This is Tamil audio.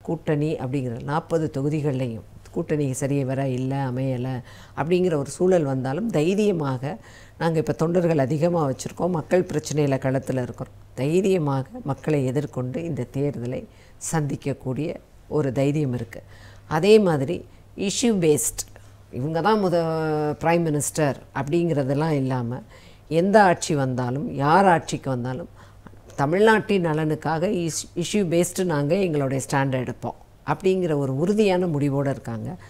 கூட்டணி அப்படிங்கிற நாற்பது தொகுதிகள்லையும் கூட்டணி சரி வர இல்லை அமையலை அப்படிங்கிற ஒரு சூழல் வந்தாலும் தைரியமாக நாங்கள் இப்போ தொண்டர்கள் அதிகமாக வச்சுருக்கோம் மக்கள் பிரச்சனையில் களத்தில் இருக்கிறோம் தைரியமாக மக்களை எதிர்கொண்டு இந்த தேர்தலை சந்திக்கக்கூடிய ஒரு தைரியம் இருக்குது அதே மாதிரி இஷ்யூ பேஸ்ட் இவங்க தான் முத ப்ரைம் மினிஸ்டர் அப்படிங்கிறதெல்லாம் இல்லாமல் எந்த ஆட்சி வந்தாலும் யார் ஆட்சிக்கு வந்தாலும் தமிழ்நாட்டின் நலனுக்காக இஸ் இஷ்யூ பேஸ்டு நாங்கள் எங்களுடைய ஸ்டாண்ட் எடுப்போம் அப்படிங்கிற ஒரு உறுதியான முடிவோடு இருக்காங்க